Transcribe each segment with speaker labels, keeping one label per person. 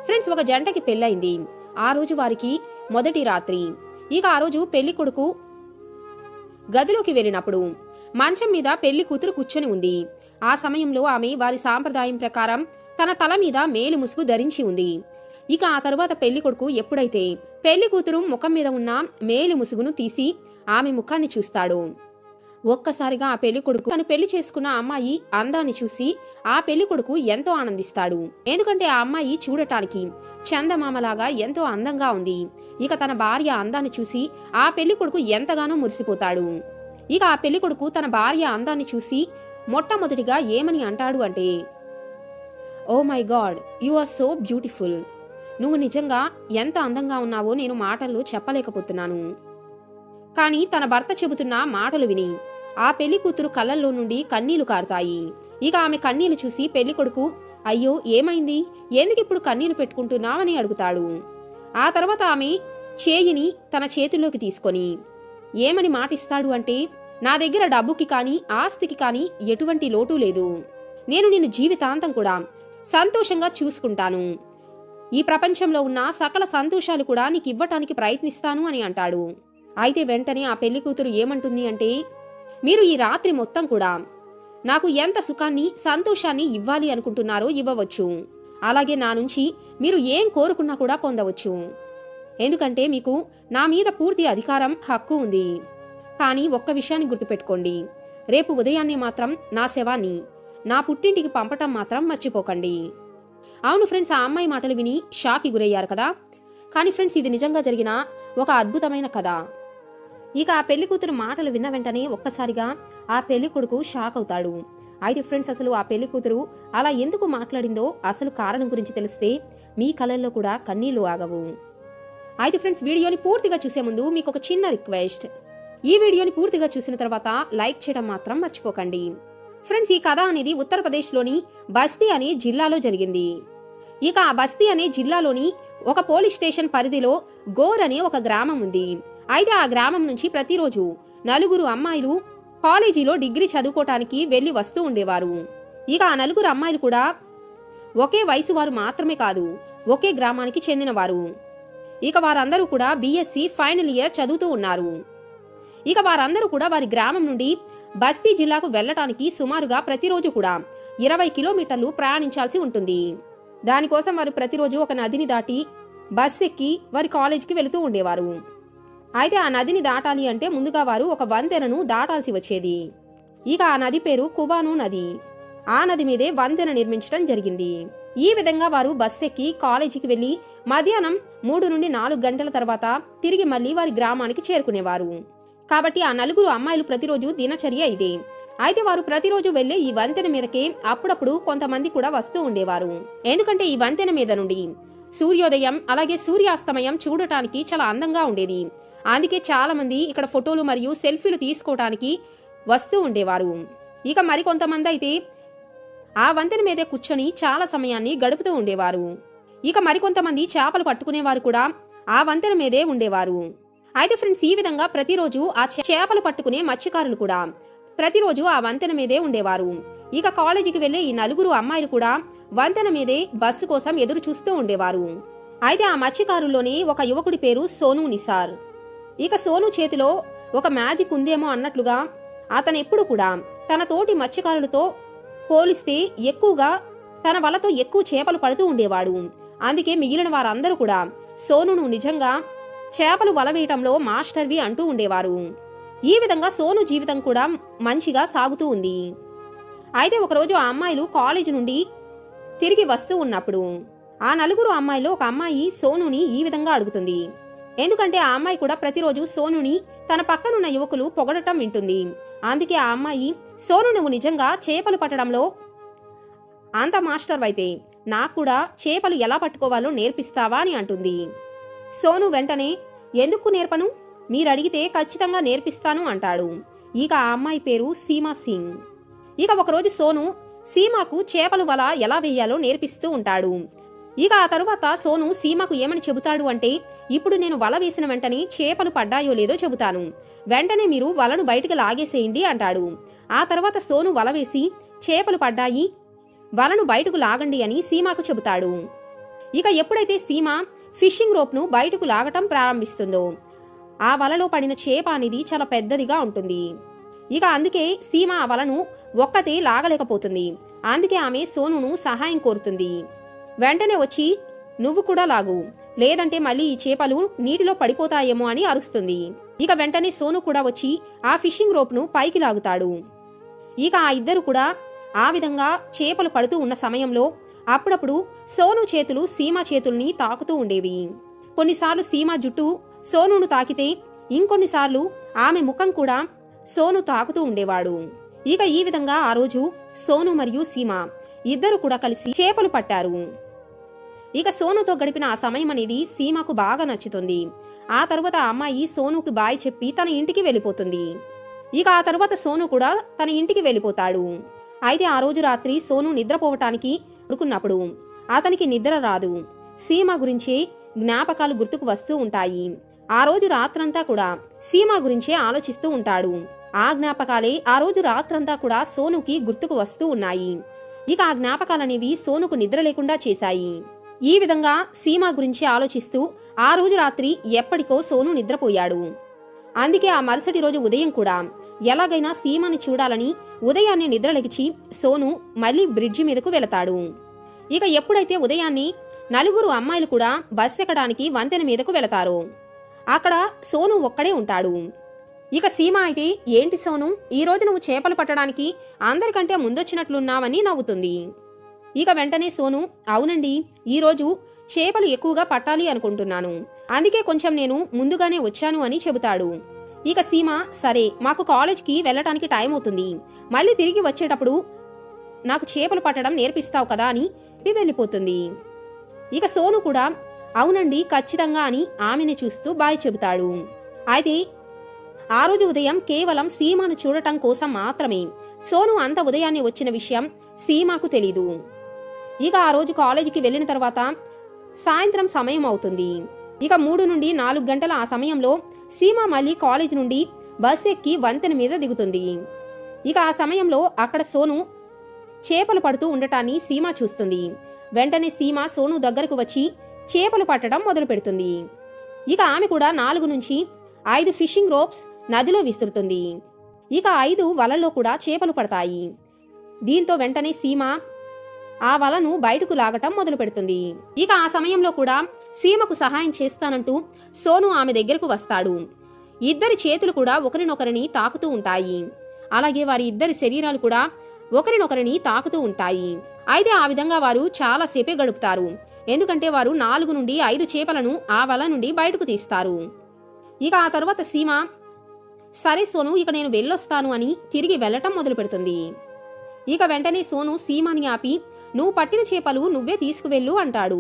Speaker 1: friends ఒక జంటకి పెళ్ళయింది ఆ రోజు వారికి మొదటి రాత్రి ఇక ఆ రోజు పెళ్లి కొడుకు గదిలోకి వెళ్ళినప్పుడు మంచం మీద పెళ్లి కూతురు కూర్చొని ఉంది ఆ సమయంలో ఆమె వారి సాంప్రదాయం ప్రకారం తన తల మీద మేలు ముసుగు ధరించి ఉంది ఇక ఆ తరువాత పెళ్లి కొడుకు ఎప్పుడైతే పెళ్లి కూతురు ముఖం మీద ఉన్న మేలు ముసుగును తీసి ఆమె ముఖాన్ని చూస్తాడు ఒక్కసారిగా ఆ పెళ్లి కొడుకు తను పెళ్లి చేసుకున్న అమ్మాయి అందాన్ని చూసి ఆ పెళ్లి కొడుకు ఎంతో ఆనందిస్తాడు ఎందుకంటే ఆ అమ్మాయి చూడటానికి చందమామలాగా ఎంతో అందంగా ఉంది ఇక తన భార్య అందాన్ని చూసి ఆ పెళ్లి కొడుకు ఎంతగానో మురిసిపోతాడు ఇక ఆ పెళ్లి కొడుకు తన భార్య అందాన్ని చూసి మొట్టమొదటిగా ఏమని అంటాడు అంటే oh my God you are so beautiful నువ్వు నిజంగా ఎంత అందంగా ఉన్నావో నేను మాటల్లో చెప్పలేకపోతున్నాను కానీ తన భర్త చెబుతున్న మాటలు విని ఆ పెళ్లి కూతురు కళ్ళల్లో నుండి కన్నీళ్లు కారుతాయి ఇక ఆమె కన్నీళ్లు చూసి పెళ్లి కొడుకు అయ్యో ఏమైంది ఎందుకు ఇప్పుడు కన్నీళ్లు పెట్టుకుంటున్నావని అడుగుతాడు ఆ తర్వాత ఆమె చేయిని తన చేతుల్లోకి తీసుకొని ఏమని మాటిస్తాడు అంటే నా దగ్గర డబ్బుకి కానీ ఆస్తికి కానీ ఎటువంటి లోటు లేదు నేను నిన్ను జీవితాంతం కూడా సంతోషంగా చూసుకుంటాను ఈ ప్రపంచంలో ఉన్న సకల సంతోషాలు కూడా నీకు ఇవ్వటానికి ప్రయత్నిస్తాను అని అంటాడు అయితే వెంటనే ఆ పెళ్లి కూతురు ఏమంటుంది అంటే మీరు ఈ రాత్రి మొత్తం కూడా నాకు ఎంత సుఖాన్ని సంతోషాన్ని ఇవ్వాలి అనుకుంటున్నారో ఇవ్వవచ్చు అలాగే నా నుంచి మీరు ఏం కోరుకున్నా కూడా పొందవచ్చు ఎందుకంటే మీకు నా మీద పూర్తి అధికారం హక్కు ఉంది కానీ ఒక్క విషయాన్ని గుర్తుపెట్టుకోండి రేపు ఉదయాన్నే మాత్రం నా శవాన్ని నా పుట్టింటికి పంపటం మాత్రం మర్చిపోకండి అవును ఫ్రెండ్స్ ఆ అమ్మాయి మాటలు విని షాక్కి గురయ్యారు కదా కానీ ఫ్రెండ్స్ ఇది నిజంగా జరిగిన ఒక అద్భుతమైన కథ ఇక ఆ పెళ్లి కూతురు మాటలు విన్న వెంటనే ఒక్కసారిగా ఆ పెళ్లి కొడుకు షాక్ అవుతాడు అయితే ఫ్రెండ్స్ అసలు ఆ పెళ్లి కూతురు అలా ఎందుకు మాట్లాడిందో అసలు కారణం గురించి తెలిస్తే మీ కళల్లో కూడా కన్నీళ్లు ఆగవు అయితే ఫ్రెండ్స్ వీడియోని పూర్తిగా చూసే ముందు మీకు ఒక చిన్న రిక్వెస్ట్ ఈ వీడియోని పూర్తిగా చూసిన తర్వాత లైక్ చేయడం మాత్రం మర్చిపోకండి ఫ్రెండ్స్ ఈ కథ అనేది ఉత్తరప్రదేశ్లోని బస్తీ అనే జిల్లాలో జరిగింది ఇక ఆ బస్తీ అనే జిల్లాలోని ఒక పోలీస్ స్టేషన్ పరిధిలో గోర్ అనే ఒక గ్రామం ఉంది అయితే ఆ గ్రామం నుంచి ప్రతిరోజు నలుగురు అమ్మాయిలు కాలేజీలో డిగ్రీ చదువుకోవటానికి వెళ్లి వస్తూ ఉండేవారు ఇక ఆ నలుగురు అమ్మాయిలు కూడా ఒకే వయసు వారు మాత్రమే కాదు ఒకే గ్రామానికి చెందినవారు ఇక వారందరూ కూడా బీఎస్సీ ఫైనల్ ఇయర్ చదువుతూ ఉన్నారు ఇక వారందరూ కూడా వారి గ్రామం నుండి బస్తీ జిల్లాకు వెళ్లటానికి సుమారుగా ప్రతిరోజు కూడా ఇరవై కిలోమీటర్లు ప్రయాణించాల్సి ఉంటుంది దానికోసం వారు ప్రతిరోజు ఒక నదిని దాటి బస్ ఎక్కి వారి కాలేజీకి వెళుతూ ఉండేవారు అయితే ఆ నదిని దాటాలి అంటే ముందుగా వారు ఒక వంతెనను దాటాల్సి వచ్చేది ఇక ఆ నది పేరు కువాను నది ఆ నది మీదే వంతెన నిర్మించడం జరిగింది ఈ విధంగా వారు బస్ ఎక్కి కాలేజీకి వెళ్లి మధ్యాహ్నం మూడు నుండి నాలుగు గంటల తర్వాత తిరిగి మళ్లీ వారి గ్రామానికి చేరుకునేవారు కాబట్టి ఆ నలుగురు అమ్మాయిలు ప్రతిరోజు దినచర్య ఇదే అయితే వారు ప్రతిరోజు వెళ్లే ఈ వంతెన మీదకే అప్పుడప్పుడు కొంతమంది కూడా వస్తూ ఉండేవారు ఎందుకంటే ఈ వంతెన మీద నుండి సూర్యోదయం అలాగే సూర్యాస్తమయం చూడటానికి చాలా అందంగా ఉండేది అందుకే చాలా మంది ఇక్కడ ఫోటోలు మరియు సెల్ఫీలు తీసుకోవటానికి వస్తూ ఉండేవారు ఇక మరికొంతమంది అయితే ఆ వంతెన మీదే కూర్చొని చాలా సమయాన్ని గడుపుతూ ఉండేవారు ఇక మరికొంతమంది చేపలు పట్టుకునేవారు కూడా ఆ వంతెన మీదే ఉండేవారు అయితే ఫ్రెండ్స్ ఈ విధంగా ప్రతిరోజు ఆ చే- చేపలు పట్టుకునే మత్స్యకారులు కూడా ప్రతిరోజు ఆ వంతెన మీదే ఉండేవారు ఇక కాలేజీకి వెళ్లే ఈ నలుగురు అమ్మాయిలు కూడా వంతెన మీదే బస్సు కోసం ఎదురు చూస్తూ ఉండేవారు అయితే ఆ మత్స్యకారుల్లోనే ఒక యువకుడి పేరు సోను నిసార్ ఇక సోను చేతిలో ఒక మ్యాజిక్ ఉందేమో అన్నట్లుగా అతను ఎప్పుడు కూడా తన తోటి మత్స్యకారులతో పోలిస్తే ఎక్కువగా తన వలతో ఎక్కువ చేపలు పడుతూ ఉండేవాడు అందుకే మిగిలిన వారందరూ కూడా సోనును నిజంగా చేపలు వల వేయటంలో మాస్టర్వి అంటూ ఉండేవారు ఈ విధంగా సోను జీవితం కూడా మంచిగా సాగుతూ ఉంది అయితే ఒకరోజు ఆ అమ్మాయిలు కాలేజీ నుండి తిరిగి వస్తూ ఉన్నప్పుడు ఆ నలుగురు అమ్మాయిలో ఒక అమ్మాయి సోనుని ఈ విధంగా అడుగుతుంది ఎందుకంటే ఆ అమ్మాయి కూడా ప్రతిరోజు సోనుని తన పక్కనున్న యువకులు పొగడటం వింటుంది అందుకే ఆ అమ్మాయి సోను నువ్వు నిజంగా చేపలు పట్టడంలో అంత మాస్టర్ అయితే నాకు కూడా చేపలు ఎలా పట్టుకోవాలో నేర్పిస్తావా అని అంటుంది సోను వెంటనే ఎందుకు నేర్పను మీరు అడిగితే ఖచ్చితంగా నేర్పిస్తాను అంటాడు ఇక ఆ అమ్మాయి పేరు సీమా సింగ్ ఇక ఒకరోజు సోను సీమాకు చేపలు వల ఎలా వేయాలో నేర్పిస్తూ ఉంటాడు ఇక ఆ తరువాత సోను సీమాకు ఏమని చెబుతాడు అంటే ఇప్పుడు నేను వల వేసిన వెంటనే చేపలు పడ్డాయో లేదో చెబుతాను వెంటనే మీరు వలను బయటకు లాగేసేయండి అంటాడు ఆ తర్వాత సోను వల వేసి చేపలు పడ్డాయి వలను బయటకు లాగండి అని సీమాకు చెబుతాడు ఇక ఎప్పుడైతే సీమ ఫిషింగ్ రోప్ను బయటకు లాగటం ప్రారంభిస్తుందో ఆ వలలో పడిన చేప అనేది చాలా పెద్దదిగా ఉంటుంది ఇక అందుకే సీమ ఆ వలను ఒక్కతే లాగలేకపోతుంది అందుకే ఆమె సోనును సహాయం కోరుతుంది వెంటనే వచ్చి నువ్వు కూడా లాగు లేదంటే మళ్ళీ ఈ చేపలు నీటిలో పడిపోతాయేమో అని అరుస్తుంది ఇక వెంటనే సోను కూడా వచ్చి ఆ ఫిషింగ్ రోప్ను పైకి లాగుతాడు ఇక ఆ ఇద్దరు కూడా ఆ విధంగా చేపలు పడుతూ ఉన్న సమయంలో అప్పుడప్పుడు సోను చేతులు సీమ చేతుల్ని తాకుతూ ఉండేవి కొన్నిసార్లు సీమ జుట్టు సోనును తాకితే ఇంకొన్నిసార్లు ఆమె ముఖం కూడా సోను తాకుతూ ఉండేవాడు ఇక ఈ విధంగా ఆ రోజు సోను మరియు సీమ ఇద్దరు కూడా కలిసి చేపలు పట్టారు ఇక సోనుతో గడిపిన ఆ సమయం అనేది సీమకు బాగా నచ్చుతుంది ఆ తర్వాత ఆ అమ్మాయి సోనుకి బాయ్ చెప్పి తన ఇంటికి వెళ్ళిపోతుంది ఇక ఆ తర్వాత సోను కూడా తన ఇంటికి వెళ్ళిపోతాడు అయితే ఆ రోజు రాత్రి సోను నిద్రపోవటానికి పడుకున్నప్పుడు అతనికి నిద్ర రాదు సీమ గురించే జ్ఞాపకాలు గుర్తుకు వస్తూ ఉంటాయి ఆ రోజు రాత్రంతా కూడా సీమ గురించే ఆలోచిస్తూ ఉంటాడు ఆ జ్ఞాపకాలే ఆ రోజు రాత్రంతా కూడా సోనుకి గుర్తుకు వస్తూ ఉన్నాయి ఇక ఆ జ్ఞాపకాలనేవి సోనుకు నిద్ర లేకుండా చేశాయి ఈ విధంగా సీమ గురించి ఆలోచిస్తూ ఆ రోజు రాత్రి ఎప్పటికో సోను నిద్రపోయాడు అందుకే ఆ మరుసటి రోజు ఉదయం కూడా ఎలాగైనా సీమని చూడాలని ఉదయాన్నే నిద్రలెగిచి సోను మళ్ళీ బ్రిడ్జి మీదకు వెళతాడు ఇక ఎప్పుడైతే ఉదయాన్ని నలుగురు అమ్మాయిలు కూడా బస్ ఎక్కడానికి వంతెన మీదకు వెళతారో అక్కడ సోను ఒక్కడే ఉంటాడు ఇక సీమ అయితే ఏంటి సోను ఈ రోజు నువ్వు చేపలు పట్టడానికి అందరికంటే ముందొచ్చినట్లున్నావని నవ్వుతుంది ఇక వెంటనే సోను అవునండి ఈరోజు చేపలు ఎక్కువగా పట్టాలి అనుకుంటున్నాను అందుకే కొంచెం నేను ముందుగానే వచ్చాను అని చెబుతాడు ఇక సీమ సరే మాకు కాలేజ్కి వెళ్ళటానికి టైం అవుతుంది మళ్ళీ తిరిగి వచ్చేటప్పుడు నాకు చేపలు పట్టడం నేర్పిస్తావు కదా అని చెప్పి వెళ్ళిపోతుంది ఇక సోను కూడా అవునండి ఖచ్చితంగా అని ఆమెని చూస్తూ బాయ్ చెబుతాడు అయితే ఆ రోజు ఉదయం కేవలం సీమను చూడటం కోసం మాత్రమే సోను అంత ఉదయాన్నే వచ్చిన విషయం సీమాకు తెలీదు ఇక ఆ రోజు కాలేజీకి వెళ్ళిన తర్వాత సాయంత్రం సమయం అవుతుంది ఇక మూడు నుండి నాలుగు గంటల ఆ సమయంలో సీమ మళ్ళీ కాలేజ్ నుండి బస్ ఎక్కి వంతెన మీద దిగుతుంది ఇక ఆ సమయంలో అక్కడ సోను చేపలు పడుతూ ఉండటాన్ని సీమ చూస్తుంది వెంటనే సీమ సోను దగ్గరకు వచ్చి చేపలు పట్టడం మొదలు పెడుతుంది ఇక ఆమె కూడా నాలుగు నుంచి ఐదు ఫిషింగ్ రోప్స్ నదిలో విసురుతుంది ఇక ఐదు వలల్లో కూడా చేపలు పడతాయి దీంతో వెంటనే సీమ ఆ వలను బయటకు లాగటం మొదలు పెడుతుంది ఇక ఆ సమయంలో కూడా సీమకు సహాయం చేస్తానంటూ సోను ఆమె దగ్గరకు వస్తాడు ఇద్దరి చేతులు కూడా ఒకరినొకరిని తాకుతూ ఉంటాయి అలాగే వారి ఇద్దరి శరీరాలు కూడా ఒకరినొకరిని తాకుతూ ఉంటాయి అయితే ఆ విధంగా వారు చాలా సేపే గడుపుతారు ఎందుకంటే వారు నాలుగు నుండి ఐదు చేపలను ఆ వల నుండి బయటకు తీస్తారు ఇక ఆ తర్వాత సీమ సరే సోను ఇక నేను వెళ్ళొస్తాను అని తిరిగి వెళ్ళటం మొదలు పెడుతుంది ఇక వెంటనే సోను సీమని ఆపి నువ్వు పట్టిన చేపలు నువ్వే తీసుకువెళ్ళు అంటాడు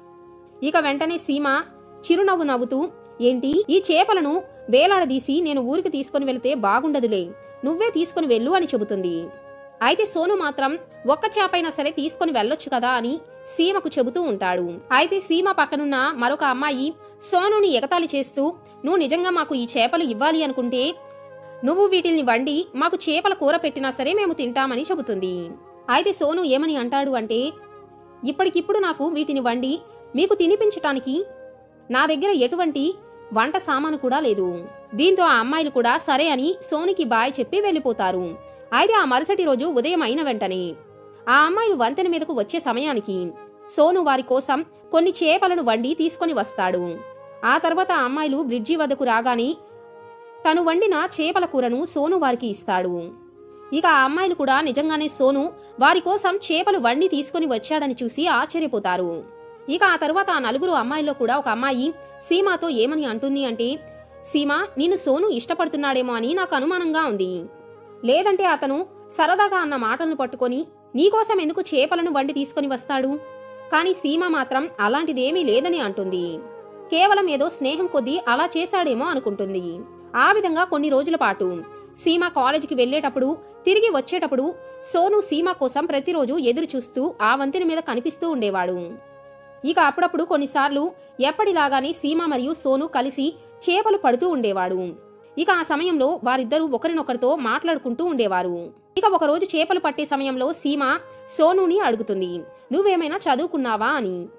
Speaker 1: ఇక వెంటనే సీమ చిరునవ్వు నవ్వుతూ ఏంటి ఈ చేపలను వేలాడదీసి నేను ఊరికి తీసుకుని వెళితే బాగుండదులే నువ్వే తీసుకుని వెళ్ళు అని చెబుతుంది అయితే సోను మాత్రం ఒక్క చేపైనా సరే తీసుకుని వెళ్ళొచ్చు కదా అని సీమకు చెబుతూ ఉంటాడు అయితే సీమ పక్కనున్న మరొక అమ్మాయి సోనుని ఎగతాళి చేస్తూ నువ్వు నిజంగా మాకు ఈ చేపలు ఇవ్వాలి అనుకుంటే నువ్వు వీటిల్ని వండి మాకు చేపల కూర పెట్టినా సరే మేము తింటామని చెబుతుంది అయితే సోను ఏమని అంటాడు అంటే ఇప్పటికిప్పుడు నాకు వీటిని వండి మీకు తినిపించటానికి నా దగ్గర ఎటువంటి వంట సామాను కూడా లేదు దీంతో ఆ అమ్మాయిలు కూడా సరే అని సోనికి బాయ్ చెప్పి వెళ్ళిపోతారు అయితే ఆ మరుసటి రోజు ఉదయం అయిన వెంటనే ఆ అమ్మాయిలు వంతెన మీదకు వచ్చే సమయానికి సోను వారి కోసం కొన్ని చేపలను వండి తీసుకొని వస్తాడు ఆ తర్వాత ఆ అమ్మాయిలు బ్రిడ్జి వద్దకు రాగానే తను వండిన చేపల కూరను సోను వారికి ఇస్తాడు ఇక ఆ అమ్మాయిలు కూడా నిజంగానే సోను వారి కోసం చేపలు వండి తీసుకొని వచ్చాడని చూసి ఆశ్చర్యపోతారు ఇక ఆ తర్వాత ఆ నలుగురు అమ్మాయిల్లో కూడా ఒక అమ్మాయి సీమాతో ఏమని అంటుంది అంటే సీమా నిన్ను సోను ఇష్టపడుతున్నాడేమో అని నాకు అనుమానంగా ఉంది లేదంటే అతను సరదాగా అన్న మాటలను పట్టుకొని నీకోసం ఎందుకు చేపలను వండి తీసుకొని వస్తాడు కానీ సీమ మాత్రం అలాంటిదేమీ లేదని అంటుంది కేవలం ఏదో స్నేహం కొద్దీ అలా చేశాడేమో అనుకుంటుంది ఆ విధంగా కొన్ని రోజుల పాటు సీమ కాలేజీకి వెళ్ళేటప్పుడు తిరిగి వచ్చేటప్పుడు సోను సీమ కోసం ప్రతిరోజు ఎదురు చూస్తూ ఆ వంతెన మీద కనిపిస్తూ ఉండేవాడు ఇక అప్పుడప్పుడు కొన్నిసార్లు ఎప్పటిలాగానే సీమ మరియు సోను కలిసి చేపలు పడుతూ ఉండేవాడు ఇక ఆ సమయంలో వారిద్దరూ ఒకరినొకరితో మాట్లాడుకుంటూ ఉండేవారు ఇక ఒకరోజు చేపలు పట్టే సమయంలో సీమ సోనుని అడుగుతుంది నువ్వేమైనా చదువుకున్నావా అని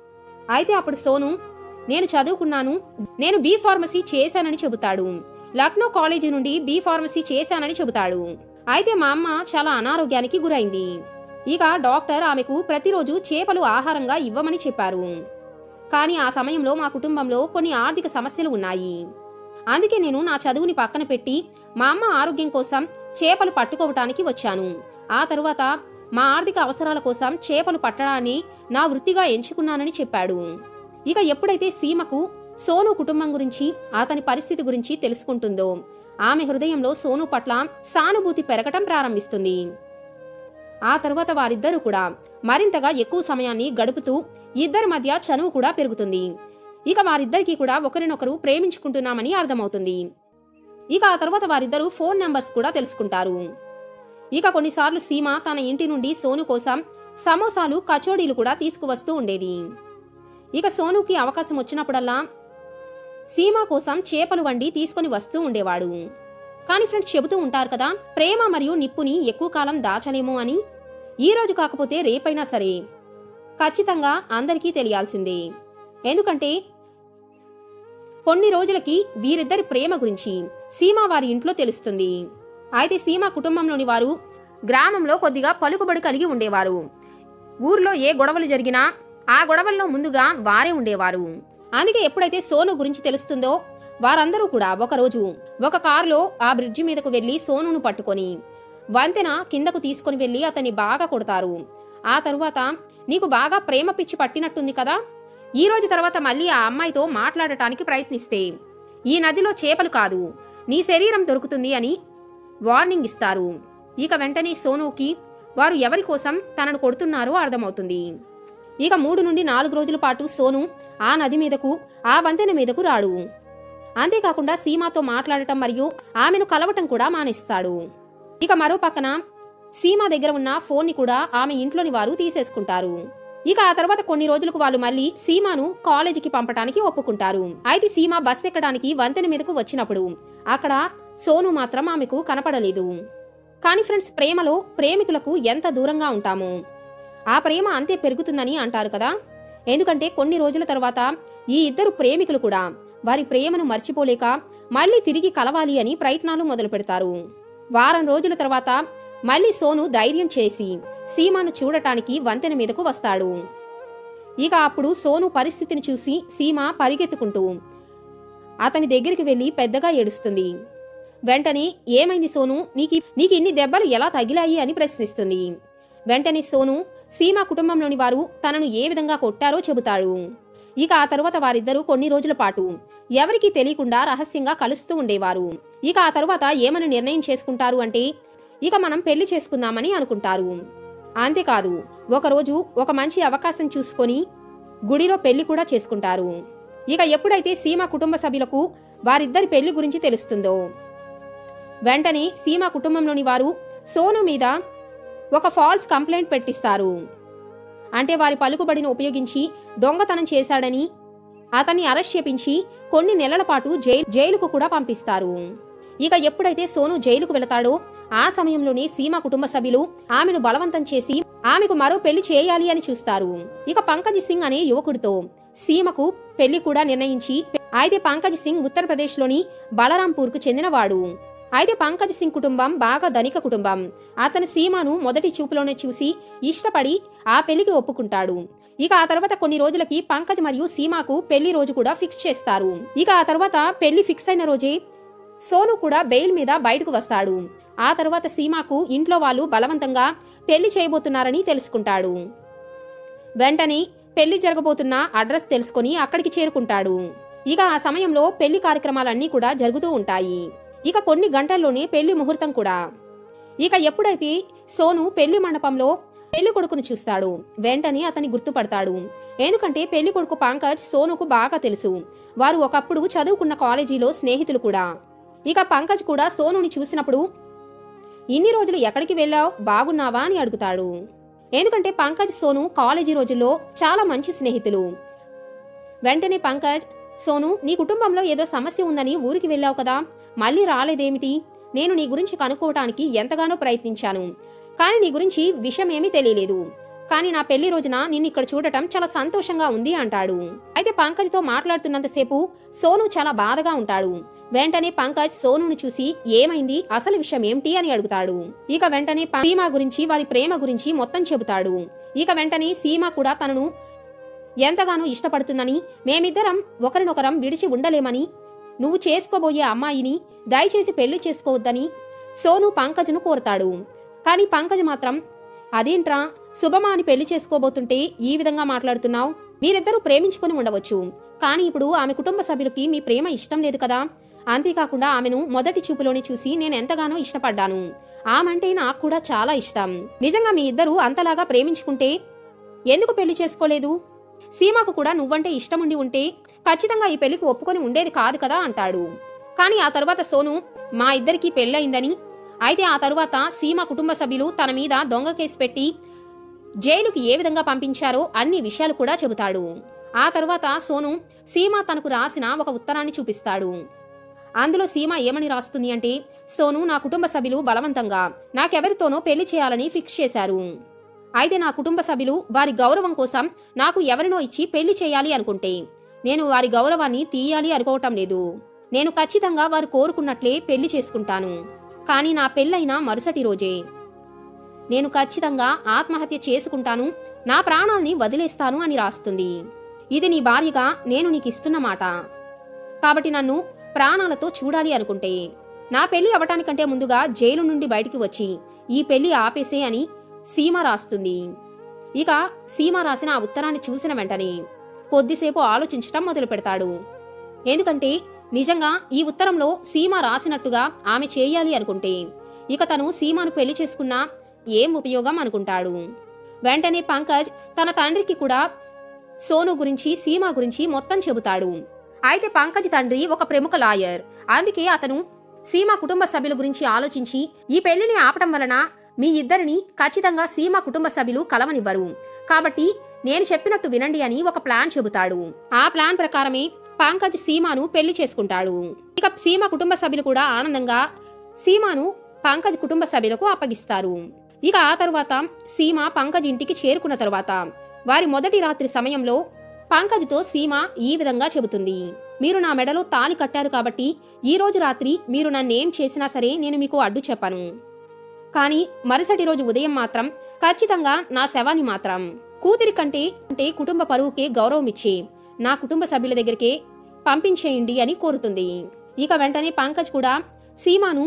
Speaker 1: అయితే అప్పుడు సోను నేను చదువుకున్నాను నేను బీ ఫార్మసీ చేశానని చెబుతాడు లక్నో కాలేజీ నుండి బీ ఫార్మసీ చేశానని చెబుతాడు అయితే మా అమ్మ చాలా అనారోగ్యానికి గురైంది ఇక డాక్టర్ ఆమెకు ప్రతిరోజు చేపలు ఆహారంగా ఇవ్వమని చెప్పారు కానీ ఆ సమయంలో మా కుటుంబంలో కొన్ని ఆర్థిక సమస్యలు ఉన్నాయి అందుకే నేను నా చదువుని పక్కన పెట్టి మా అమ్మ ఆరోగ్యం కోసం చేపలు పట్టుకోవటానికి వచ్చాను ఆ తరువాత మా ఆర్థిక అవసరాల కోసం చేపలు పట్టడాన్ని నా వృత్తిగా ఎంచుకున్నానని చెప్పాడు ఇక ఎప్పుడైతే సీమకు సోను కుటుంబం గురించి అతని పరిస్థితి గురించి తెలుసుకుంటుందో ఆమె హృదయంలో సోను పట్ల సానుభూతి పెరగటం ప్రారంభిస్తుంది ఆ తర్వాత వారిద్దరూ కూడా మరింతగా ఎక్కువ సమయాన్ని గడుపుతూ ఇద్దరి మధ్య చనువు కూడా పెరుగుతుంది ఇక వారిద్దరికీ కూడా ఒకరినొకరు ప్రేమించుకుంటున్నామని అర్థమవుతుంది ఇక ఆ తర్వాత వారిద్దరూ ఫోన్ నెంబర్స్ కూడా తెలుసుకుంటారు ఇక కొన్నిసార్లు సీమ తన ఇంటి నుండి సోను కోసం సమోసాలు కచోడీలు కూడా తీసుకువస్తూ ఉండేది ఇక సోనుకి అవకాశం వచ్చినప్పుడల్లా సీమ కోసం చేపలు వండి తీసుకొని వస్తూ ఉండేవాడు కానీ ఫ్రెండ్స్ చెబుతూ ఉంటారు కదా ప్రేమ మరియు నిప్పుని ఎక్కువ కాలం దాచలేము అని ఈ రోజు కాకపోతే రేపైనా సరే ఖచ్చితంగా అందరికీ తెలియాల్సిందే ఎందుకంటే కొన్ని రోజులకి వీరిద్దరి ప్రేమ గురించి సీమ వారి ఇంట్లో తెలుస్తుంది అయితే సీమ కుటుంబంలోని వారు గ్రామంలో కొద్దిగా పలుకుబడి కలిగి ఉండేవారు ఊర్లో ఏ గొడవలు జరిగినా ఆ గొడవల్లో ముందుగా వారే ఉండేవారు అందుకే ఎప్పుడైతే సోను గురించి తెలుస్తుందో వారందరూ కూడా ఒకరోజు ఒక కారులో ఆ బ్రిడ్జి మీదకు వెళ్లి సోనును పట్టుకొని వంతెన కిందకు తీసుకొని వెళ్లి అతన్ని బాగా కొడతారు ఆ తరువాత నీకు బాగా ప్రేమ పిచ్చి పట్టినట్టుంది కదా ఈ రోజు తర్వాత మళ్ళీ ఆ అమ్మాయితో మాట్లాడటానికి ప్రయత్నిస్తే ఈ నదిలో చేపలు కాదు నీ శరీరం దొరుకుతుంది అని వార్నింగ్ ఇస్తారు ఇక వెంటనే సోనుకి వారు ఎవరి కోసం తనను కొడుతున్నారో అర్థమవుతుంది ఇక మూడు నుండి నాలుగు రోజుల పాటు సోను ఆ నది మీదకు ఆ వంతెన మీదకు రాడు అంతేకాకుండా సీమాతో మాట్లాడటం మరియు ఆమెను కలవటం కూడా మానేస్తాడు ఇక మరో పక్కన సీమా దగ్గర ఉన్న ఫోన్ని కూడా ఆమె ఇంట్లోని వారు తీసేసుకుంటారు ఇక ఆ తర్వాత కొన్ని రోజులకు వాళ్ళు మళ్ళీ సీమాను కాలేజీకి పంపటానికి ఒప్పుకుంటారు అయితే సీమ బస్ ఎక్కడానికి వంతెన మీదకు వచ్చినప్పుడు అక్కడ సోను మాత్రం ఆమెకు కనపడలేదు కానీ ఫ్రెండ్స్ ప్రేమలో ప్రేమికులకు ఎంత దూరంగా ఉంటాము ఆ ప్రేమ అంతే పెరుగుతుందని అంటారు కదా ఎందుకంటే కొన్ని రోజుల తర్వాత ఈ ఇద్దరు ప్రేమికులు కూడా వారి ప్రేమను మర్చిపోలేక మళ్ళీ తిరిగి కలవాలి అని ప్రయత్నాలు మొదలు పెడతారు వారం రోజుల తర్వాత మళ్ళీ సోను ధైర్యం చేసి సీమాను చూడటానికి వంతెన మీదకు వస్తాడు ఇక అప్పుడు సోను పరిస్థితిని చూసి సీమ పరిగెత్తుకుంటూ అతని దగ్గరికి వెళ్లి పెద్దగా ఏడుస్తుంది వెంటనే ఏమైంది సోను నీకి నీకు ఇన్ని దెబ్బలు ఎలా తగిలాయి అని ప్రశ్నిస్తుంది వెంటనే సోను సీమ కుటుంబంలోని వారు తనను ఏ విధంగా కొట్టారో చెబుతాడు ఇక ఆ తరువాత వారిద్దరూ కొన్ని రోజుల పాటు ఎవరికీ తెలియకుండా రహస్యంగా కలుస్తూ ఉండేవారు ఇక ఆ తరువాత ఏమని నిర్ణయం చేసుకుంటారు అంటే ఇక మనం పెళ్లి చేసుకుందామని అనుకుంటారు అంతేకాదు ఒకరోజు ఒక మంచి అవకాశం చూసుకొని గుడిలో పెళ్లి కూడా చేసుకుంటారు ఇక ఎప్పుడైతే సీమ కుటుంబ సభ్యులకు వారిద్దరి పెళ్లి గురించి తెలుస్తుందో వెంటనే సీమ కుటుంబంలోని వారు సోను మీద ఒక ఫాల్స్ కంప్లైంట్ పెట్టిస్తారు అంటే వారి పలుకుబడిని ఉపయోగించి దొంగతనం చేశాడని అతన్ని అరెస్ట్ చేపించి కొన్ని నెలల పాటు జై- జైలుకు కూడా పంపిస్తారు ఇక ఎప్పుడైతే సోను జైలుకు వెళతాడో ఆ సమయంలోనే సీమ కుటుంబ సభ్యులు ఆమెను బలవంతం చేసి ఆమెకు మరో పెళ్లి చేయాలి అని చూస్తారు ఇక పంకజ్ సింగ్ అనే యువకుడితో సీమకు పెళ్లి కూడా నిర్ణయించి అయితే పంకజ్ సింగ్ ఉత్తరప్రదేశ్లోని బలరాంపూర్కు చెందినవాడు అయితే పంకజ్ సింగ్ కుటుంబం బాగా ధనిక కుటుంబం అతను సీమను మొదటి చూపులోనే చూసి ఇష్టపడి ఆ పెళ్లికి ఒప్పుకుంటాడు ఇక ఆ తర్వాత కొన్ని రోజులకి పంకజ్ మరియు సీమాకు పెళ్లి రోజు కూడా ఫిక్స్ చేస్తారు ఇక ఆ తర్వాత పెళ్లి ఫిక్స్ అయిన రోజే సోను కూడా బెయిల్ మీద బయటకు వస్తాడు ఆ తర్వాత సీమాకు ఇంట్లో వాళ్ళు బలవంతంగా పెళ్లి చేయబోతున్నారని తెలుసుకుంటాడు వెంటనే పెళ్లి జరగబోతున్న అడ్రస్ తెలుసుకొని అక్కడికి చేరుకుంటాడు ఇక ఆ సమయంలో పెళ్లి కార్యక్రమాలన్నీ కూడా జరుగుతూ ఉంటాయి ఇక కొన్ని గంటల్లోనే పెళ్లి ముహూర్తం కూడా ఇక ఎప్పుడైతే సోను పెళ్లి మండపంలో పెళ్లి కొడుకును చూస్తాడు వెంటనే అతని గుర్తుపడతాడు ఎందుకంటే పెళ్లి కొడుకు పంకజ్ సోనుకు బాగా తెలుసు వారు ఒకప్పుడు చదువుకున్న కాలేజీలో స్నేహితులు కూడా ఇక పంకజ్ కూడా సోనుని చూసినప్పుడు ఇన్ని రోజులు ఎక్కడికి వెళ్ళావు బాగున్నావా అని అడుగుతాడు ఎందుకంటే పంకజ్ సోను కాలేజీ రోజుల్లో చాలా మంచి స్నేహితులు వెంటనే పంకజ్ సోను నీ కుటుంబంలో ఏదో సమస్య ఉందని ఊరికి వెళ్ళావు కదా మళ్ళీ రాలేదేమిటి నేను నీ గురించి కనుక్కోవటానికి ఎంతగానో ప్రయత్నించాను కానీ నీ గురించి విషయం ఏమీ తెలియలేదు కానీ నా పెళ్లి రోజున నిన్ను ఇక్కడ చూడటం చాలా సంతోషంగా ఉంది అంటాడు అయితే పంకజ్తో మాట్లాడుతున్నంతసేపు సోను చాలా బాధగా ఉంటాడు వెంటనే పంకజ్ సోనును చూసి ఏమైంది అసలు విషయం ఏమిటి అని అడుగుతాడు ఇక వెంటనే ప- సీమ గురించి వారి ప్రేమ గురించి మొత్తం చెబుతాడు ఇక వెంటనే సీమ కూడా తనను ఎంతగానో ఇష్టపడుతుందని మేమిద్దరం ఒకరినొకరం విడిచి ఉండలేమని నువ్వు చేసుకోబోయే అమ్మాయిని దయచేసి పెళ్లి చేసుకోవద్దని సోను పంకజ్ను కోరతాడు కానీ పంకజ్ మాత్రం అదేంట్రా శుభమా అని పెళ్లి చేసుకోబోతుంటే ఈ విధంగా మాట్లాడుతున్నావు మీరిద్దరూ ప్రేమించుకొని ఉండవచ్చు కానీ ఇప్పుడు ఆమె కుటుంబ సభ్యులకి మీ ప్రేమ ఇష్టం లేదు కదా అంతేకాకుండా ఆమెను మొదటి చూపులోనే చూసి నేను ఎంతగానో ఇష్టపడ్డాను ఆమంటే నాకు కూడా చాలా ఇష్టం నిజంగా మీ ఇద్దరు అంతలాగా ప్రేమించుకుంటే ఎందుకు పెళ్లి చేసుకోలేదు సీమకు కూడా నువ్వంటే ఇష్టం ఉండి ఉంటే ఖచ్చితంగా ఈ పెళ్లికి ఒప్పుకొని ఉండేది కాదు కదా అంటాడు కానీ ఆ తర్వాత సోను మా ఇద్దరికి పెళ్ళయిందని అయితే ఆ తరువాత సీమ కుటుంబ సభ్యులు తన మీద దొంగ కేసు పెట్టి జైలుకి ఏ విధంగా పంపించారో అన్ని విషయాలు కూడా చెబుతాడు ఆ తర్వాత సోను సీమ తనకు రాసిన ఒక ఉత్తరాన్ని చూపిస్తాడు అందులో సీమ ఏమని రాస్తుంది అంటే సోను నా కుటుంబ సభ్యులు బలవంతంగా నాకెవరితోనో పెళ్లి చేయాలని ఫిక్స్ చేశారు అయితే నా కుటుంబ సభ్యులు వారి గౌరవం కోసం నాకు ఎవరినో ఇచ్చి పెళ్లి చేయాలి అనుకుంటే నేను వారి గౌరవాన్ని తీయాలి అనుకోవటం లేదు నేను ఖచ్చితంగా వారు కోరుకున్నట్లే పెళ్లి చేసుకుంటాను కానీ నా పెళ్ళైన మరుసటి రోజే నేను ఖచ్చితంగా ఆత్మహత్య చేసుకుంటాను నా ప్రాణాల్ని వదిలేస్తాను అని రాస్తుంది ఇది నీ భార్యగా నేను నీకు ఇస్తున్న మాట కాబట్టి నన్ను ప్రాణాలతో చూడాలి అనుకుంటే నా పెళ్లి అవటానికంటే ముందుగా జైలు నుండి బయటికి వచ్చి ఈ పెళ్లి ఆపేసే అని సీమ రాస్తుంది ఇక సీమ రాసిన ఆ ఉత్తరాన్ని చూసిన వెంటనే కొద్దిసేపు ఆలోచించటం మొదలు పెడతాడు ఎందుకంటే నిజంగా ఈ ఉత్తరంలో సీమ రాసినట్టుగా ఆమె చేయాలి అనుకుంటే ఇక తను సీమను పెళ్లి చేసుకున్నా ఏం ఉపయోగం అనుకుంటాడు వెంటనే పంకజ్ తన తండ్రికి కూడా సోను గురించి సీమ గురించి మొత్తం చెబుతాడు అయితే పంకజ్ తండ్రి ఒక ప్రముఖ లాయర్ అందుకే అతను సీమ కుటుంబ సభ్యుల గురించి ఆలోచించి ఈ పెళ్లిని ఆపటం వలన మీ ఇద్దరిని ఖచ్చితంగా సీమ కుటుంబ సభ్యులు కలవనివ్వరు కాబట్టి నేను చెప్పినట్టు వినండి అని ఒక ప్లాన్ చెబుతాడు ఆ ప్లాన్ ప్రకారమే పంకజ్ సీమాను పెళ్లి చేసుకుంటాడు ఇక సీమ కుటుంబ సభ్యులు కూడా ఆనందంగా సీమాను పంకజ్ కుటుంబ సభ్యులకు అప్పగిస్తారు ఇక ఆ తరువాత సీమ పంకజ్ ఇంటికి చేరుకున్న తరువాత వారి మొదటి రాత్రి సమయంలో పంకజ్తో సీమ ఈ విధంగా చెబుతుంది మీరు నా మెడలో తాలి కట్టారు కాబట్టి ఈ రోజు రాత్రి మీరు నన్నేం చేసినా సరే నేను మీకు అడ్డు చెప్పను కానీ మరుసటి రోజు ఉదయం మాత్రం ఖచ్చితంగా నా శవాన్ని మాత్రం కూతురి కంటే అంటే కుటుంబ పరువుకే గౌరవం ఇచ్చి నా కుటుంబ సభ్యుల దగ్గరికే పంపించేయండి అని కోరుతుంది ఇక వెంటనే పంకజ్ కూడా సీమాను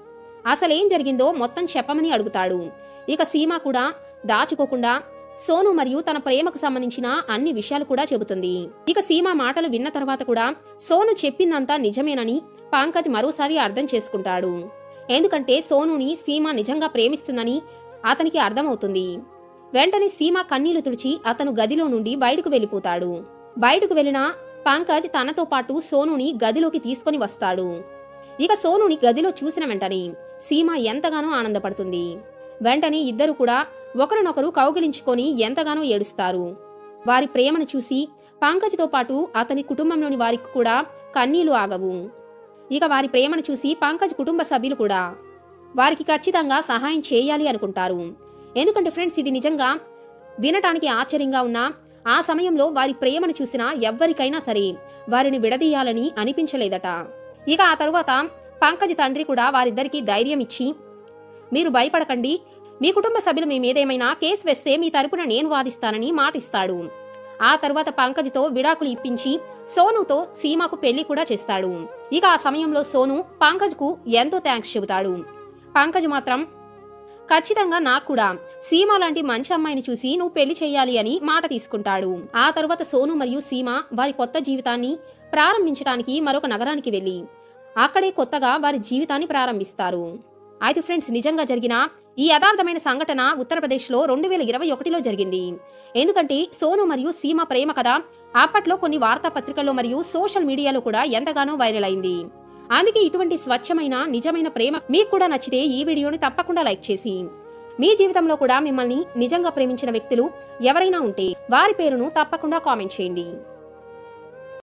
Speaker 1: అసలేం జరిగిందో మొత్తం చెప్పమని అడుగుతాడు ఇక సీమ కూడా దాచుకోకుండా సోను మరియు తన ప్రేమకు సంబంధించిన అన్ని విషయాలు కూడా చెబుతుంది ఇక సీమ మాటలు విన్న తర్వాత కూడా సోను చెప్పిందంతా నిజమేనని పంకజ్ మరోసారి అర్థం చేసుకుంటాడు ఎందుకంటే సోనుని సీమ నిజంగా ప్రేమిస్తుందని అతనికి అర్థమవుతుంది వెంటనే సీమ కన్నీళ్లు తుడిచి అతను గదిలో నుండి బయటకు వెళ్ళిపోతాడు బయటకు వెళ్లిన పంకజ్ తనతో పాటు సోనుని గదిలోకి తీసుకొని వస్తాడు ఇక సోనుని గదిలో చూసిన వెంటనే సీమ ఎంతగానో ఆనందపడుతుంది వెంటనే ఇద్దరు కూడా ఒకరినొకరు కౌగిలించుకొని ఎంతగానో ఏడుస్తారు వారి ప్రేమను చూసి పంకజ్తో పాటు అతని కుటుంబంలోని వారికి కూడా కన్నీళ్లు ఆగవు ఇక వారి ప్రేమను చూసి పంకజ్ కుటుంబ సభ్యులు కూడా వారికి ఖచ్చితంగా సహాయం చేయాలి అనుకుంటారు ఎందుకంటే ఫ్రెండ్స్ ఇది నిజంగా వినటానికి ఆశ్చర్యంగా ఉన్నా ఆ సమయంలో వారి ప్రేమను చూసిన ఎవ్వరికైనా సరే వారిని విడదీయాలని అనిపించలేదట ఇక ఆ తరువాత పంకజ్ తండ్రి కూడా వారిద్దరికీ ధైర్యం ఇచ్చి మీరు భయపడకండి మీ కుటుంబ సభ్యులు మీ మీదేమైనా కేసు వేస్తే మీ తరపున నేను వాదిస్తానని మాటిస్తాడు ఆ తర్వాత పంకజ్తో విడాకులు ఇప్పించి సోనుతో సీమాకు పెళ్లి కూడా చేస్తాడు ఇక ఆ సమయంలో సోను పంకజ్కు ఎంతో థ్యాంక్స్ చెబుతాడు పంకజ్ మాత్రం ఖచ్చితంగా నాకు కూడా సీమ లాంటి మంచి అమ్మాయిని చూసి నువ్వు పెళ్లి చేయాలి అని మాట తీసుకుంటాడు ఆ తరువాత సోను మరియు సీమ వారి కొత్త జీవితాన్ని ప్రారంభించడానికి మరొక నగరానికి వెళ్లి అక్కడే కొత్తగా వారి జీవితాన్ని ప్రారంభిస్తారు అయితే ఫ్రెండ్స్ నిజంగా జరిగిన ఈ యథార్థమైన సంఘటన ఉత్తరప్రదేశ్లో రెండు వేల ఇరవై ఒకటిలో జరిగింది ఎందుకంటే సోను మరియు సీమ ప్రేమ కథ అప్పట్లో కొన్ని వార్తాపత్రికల్లో మరియు సోషల్ మీడియాలో కూడా ఎంతగానో వైరల్ అయింది అందుకే ఇటువంటి స్వచ్ఛమైన నిజమైన ప్రేమ మీకు కూడా నచ్చితే ఈ వీడియోని తప్పకుండా లైక్ చేసి మీ జీవితంలో కూడా మిమ్మల్ని నిజంగా ప్రేమించిన వ్యక్తులు ఎవరైనా ఉంటే వారి పేరును తప్పకుండా కామెంట్ చేయండి